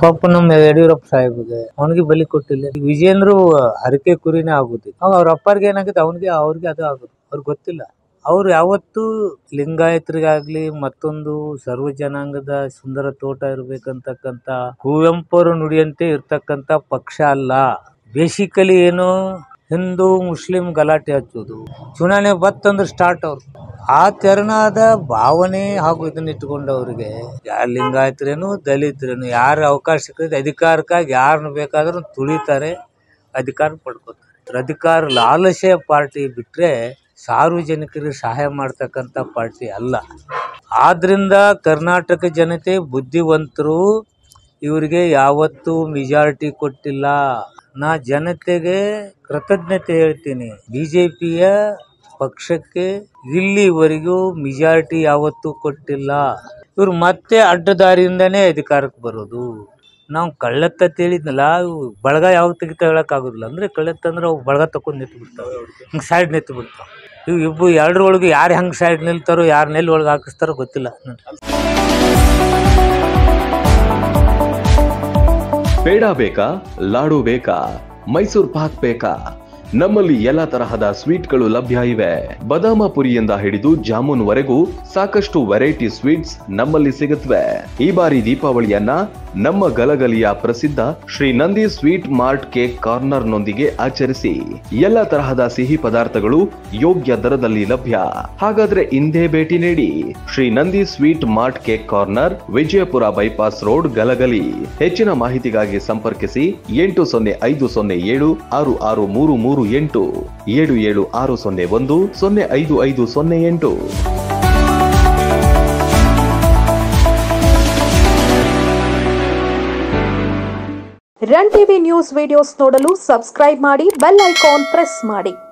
ಪಾಪ ನಮ್ಮ ಯಡಿಯೂರಪ್ಪ ಸಾಹೇಬ್ಗೆ ಅವನಿಗೆ ಬಲಿ ಕೊಟ್ಟಿಲ್ಲ ಈಗ ವಿಜೇಂದ್ರ ಹರಕೆ ಕುರಿನೇ ಆಗುದಿಲ್ಲ ಅವ ಅವ್ರ ಅಪ್ಪರ್ಗೆ ಏನಾಗುತ್ತೆ ಅವನಿಗೆ ಅವ್ರಿಗೆ ಅದು ಆಗುತ್ತೆ ಅವ್ರಿಗೆ ಗೊತ್ತಿಲ್ಲ ಅವ್ರು ಯಾವತ್ತೂ ಲಿಂಗಾಯತರಿಗಾಗ್ಲಿ ಮತ್ತೊಂದು ಸರ್ವ ಜನಾಂಗದ ಸುಂದರ ತೋಟ ಇರ್ಬೇಕಂತಕ್ಕಂತ ಕುವೆಂಪು ಅವರು ನುಡಿಯಂತೆ ಇರ್ತಕ್ಕಂತ ಪಕ್ಷ ಅಲ್ಲ ಬೇಸಿಕಲಿ ಏನು ಹಿಂದೂ ಮುಸ್ಲಿಂ ಗಲಾಟೆ ಹಚ್ಚೋದು ಚುನಾವಣೆ ಬತ್ತಂದ್ರೆ ಸ್ಟಾರ್ಟ್ ಅವ್ರು ಆ ತೆರನಾದ ಭಾವನೆ ಹಾಗೂ ಇದನ್ನ ಇಟ್ಕೊಂಡವ್ರಿಗೆ ಯಾರು ಲಿಂಗಾಯತರೇನು ದಲಿತರೇನು ಯಾರು ಅವಕಾಶ ಸಿಕ್ಕಿದ್ರೆ ಅಧಿಕಾರಕ್ಕಾಗಿ ಯಾರನ್ನ ಬೇಕಾದ್ರೂ ತುಳಿತಾರೆ ಅಧಿಕಾರ ಪಡ್ಕೋತಾರೆ ಅಧಿಕಾರ ಲಾಲಸೆ ಪಾರ್ಟಿ ಬಿಟ್ರೆ ಸಾರ್ವಜನಿಕರಿಗೆ ಸಹಾಯ ಮಾಡ್ತಕ್ಕಂಥ ಪಾರ್ಟಿ ಅಲ್ಲ ಆದ್ರಿಂದ ಕರ್ನಾಟಕ ಜನತೆ ಬುದ್ಧಿವಂತರು ಇವರಿಗೆ ಯಾವತ್ತೂ ಮೆಜಾರಿಟಿ ಕೊಟ್ಟಿಲ್ಲ ನಾ ಜನತೆಗೆ ಕೃತಜ್ಞತೆ ಹೇಳ್ತೀನಿ ಬಿಜೆಪಿಯ ಪಕ್ಷಕ್ಕೆ ಇಲ್ಲಿವರೆಗೂ ಮೆಜಾರಿಟಿ ಯಾವತ್ತೂ ಕೊಟ್ಟಿಲ್ಲ ಇವ್ರು ಮತ್ತೆ ಅಡ್ಡದಾರಿಯಿಂದನೇ ಅಧಿಕಾರಕ್ಕೆ ಬರೋದು ನಾವು ಕಳ್ಳತ್ತ ತಿಳಿದ್ನಲ್ಲ ಇವು ಬಳಗ ಯಾವಾಗ ತೆಗಿತಾ ಹೇಳಕ್ಕಾಗೋದಿಲ್ಲ ಅಂದ್ರೆ ಕಳ್ಳತ್ತ ಅಂದ್ರೆ ಅವು ಬಳಗ ತಕೊಂಡ್ ನಿಂತು ಬಿಡ್ತಾವೆ ಹಿಂಗೆ ಸೈಡ್ ನಿಂತು ಬಿಡ್ತಾವೆ ಇವು ಇಬ್ಬರು ಎರಡರೊಳಗೆ ಯಾರು ಹೆಂಗೆ ಸೈಡ್ ನಿಲ್ತಾರೋ ಯಾರು ನೆಲ್ಲಿ ಒಳಗೆ ಹಾಕಿಸ್ತಾರೋ ಗೊತ್ತಿಲ್ಲ ಪೇಡ ಬೇಕಾ ಲಾಡು ಬೇಕಾ ಮೈಸೂರ್ ಪಾಕ್ ಬೇಕಾ ನಮ್ಮಲ್ಲಿ ಎಲ್ಲ ತರಹದ ಸ್ವೀಟ್ಗಳು ಲಭ್ಯ ಇವೆ ಬದಾಮ ಪುರಿಯಿಂದ ಹಿಡಿದು ಜಾಮೂನ್ ವರೆಗೂ ಸಾಕಷ್ಟು ವೆರೈಟಿ ಸ್ವೀಟ್ಸ್ ನಮ್ಮಲ್ಲಿ ಸಿಗುತ್ತವೆ ಈ ಬಾರಿ ದೀಪಾವಳಿಯನ್ನ ನಮ್ಮ ಗಲಗಲಿಯ ಪ್ರಸಿದ್ಧ Shri Nandi sweet mart cake corner ನೊಂದಿಗೆ ಆಚರಿಸಿ ಎಲ್ಲ ತರಹದ ಸಿಹಿ ಪದಾರ್ಥಗಳು ಯೋಗ್ಯ ದರದಲ್ಲಿ ಲಭ್ಯ ಹಾಗಾದ್ರೆ ಇಂದೇ ಭೇಟಿ ನೀಡಿ Shri Nandi sweet mart cake corner Vijayapura bypass road Galagali ಹೆಚ್ಚಿನ ಮಾಹಿತಿಗಾಗಿ ಸಂಪರ್ಕಿಸಿ ಎಂಟು ಸೊನ್ನೆ ಐದು ಸೊನ್ನೆ ಏಳು ಆರು ಆರು ಮೂರು ಮೂರು ಎಂಟು ಏಳು ಏಳು ಆರು ಸೊನ್ನೆ ಒಂದು ಸೊನ್ನೆ ಐದು ಐದು ಸೊನ್ನೆ ಎಂಟು ರನ್ ಟಿವಿ ನ್ಯೂಸ್ ವಿಡಿಯೋಸ್ ನೋಡಲು ಸಬ್ಸ್ಕ್ರೈಬ್ ಮಾಡಿ ಬೆಲ್ ಐಕಾನ್ ಪ್ರೆಸ್ ಮಾಡಿ